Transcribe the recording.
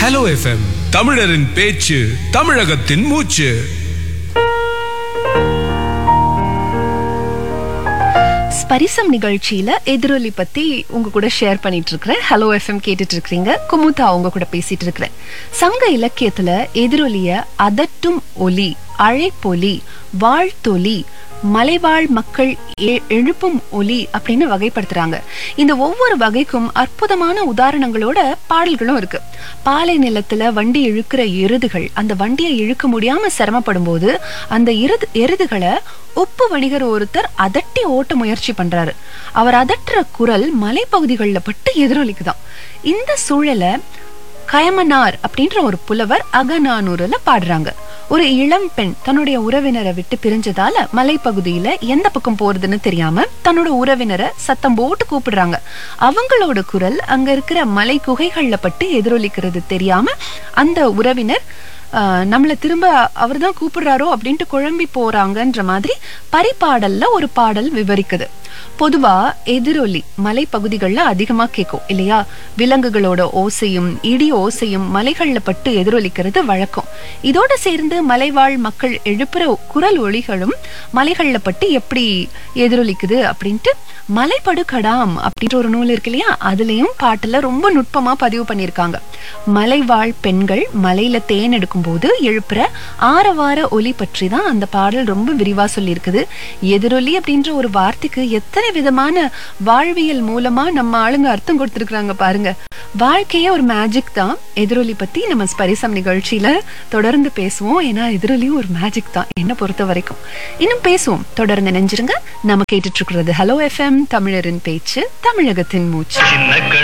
hello FM தமிழரின் பேச்சு தமிழகத்தின் மூச்சு ஸ்பரிசம் நிகழ்ச்சியில எதிரொலி பத்தி உங்க கூட ஷேர் பண்ணிட்டு இருக்கிறேன் ஹலோ எஃப்எம் கேட்டுட்டு இருக்கீங்க குமுதா உங்க கூட பேசிட்டு இருக்கிறேன் சங்க இலக்கியத்துல எதிரொலிய அதட்டும் ஒலி அழைப்பொலி வாழ்த்தொலி மலைவாழ் மக்கள் எ- எழுப்பும் ஒலி அப்படின்னு வகைப்படுத்துறாங்க இந்த ஒவ்வொரு வகைக்கும் அற்புதமான உதாரணங்களோட பாடல்களும் இருக்கு பாலை நிலத்துல வண்டி இழுக்கிற எருதுகள் அந்த வண்டியை இழுக்க முடியாம சிரமப்படும் போது அந்த எருது எருதுகளை உப்பு வணிகர் ஒருத்தர் அதட்டி ஓட்ட முயற்சி பண்றாரு அவர் அதட்டுற குரல் மலைப்பகுதிகளில் பட்டு எதிரொலிக்குதாம் இந்த சூழலை கயமனார் அப்படின்ற ஒரு புலவர் அகநானூறுல பாடுறாங்க ஒரு இளம் பெண் தன்னுடைய உறவினரை விட்டு பிரிஞ்சதால மலைப்பகுதியில எந்த பக்கம் போறதுன்னு தெரியாம தன்னோட உறவினரை சத்தம் போட்டு கூப்பிடுறாங்க அவங்களோட குரல் அங்க இருக்கிற மலை குகைகள்ல பட்டு எதிரொலிக்கிறது தெரியாம அந்த உறவினர் ஆஹ், நம்மளை திரும்ப அவர்தான் கூப்பிடுறாரோ அப்படின்ட்டு குழம்பி போறாங்கன்ற மாதிரி பரிபாடல்ல ஒரு பாடல் விவரிக்குது பொதுவா எதிரொலி மலைப்பகுதிகள்ல அதிகமா கேட்கும் இல்லையா விலங்குகளோட ஓசையும் இடி ஓசையும் மலைகள்ல பட்டு எதிரொலிக்கிறது வழக்கம் இதோட சேர்ந்து மலைவாழ் மக்கள் எழுப்புற குரல் ஒளிகளும் மலைகள்ல பட்டு எப்படி எதிரொலிக்குது அப்படின்ட்டு மலைப்படு கடாம் அப்படின்ற ஒரு நூல் இருக்கு இல்லையா அதுலயும் பாட்டுல ரொம்ப நுட்பமா பதிவு பண்ணியிருக்காங்க மலைவாழ் பெண்கள் மலையில தேன் எடுக்கும் போது எழுப்புற ஆரவார ஒலி பற்றி தான் அந்த பாடல் ரொம்ப விரிவா சொல்லியிருக்குது எதிரொலி அப்படின்ற ஒரு வார்த்தைக்கு எத்தனை விதமான வாழ்வியல் மூலமா நம்ம ஆளுங்க அர்த்தம் கொடுத்திருக்காங்க பாருங்க வாழ்க்கையே ஒரு மேஜிக் தான் எதிரொலி பத்தி நம்ம ஸ்பரிசம் நிகழ்ச்சியில தொடர்ந்து பேசுவோம் ஏன்னா எதிரொலியும் ஒரு மேஜிக் தான் என்ன பொறுத்த வரைக்கும் இன்னும் பேசுவோம் தொடர்ந்து நெஞ்சிருங்க நம்ம கேட்டுட்டு இருக்கிறது ஹலோ எஃப்எம் தமிழரின் பேச்சு தமிழகத்தின் மூச்சு சின்ன கண்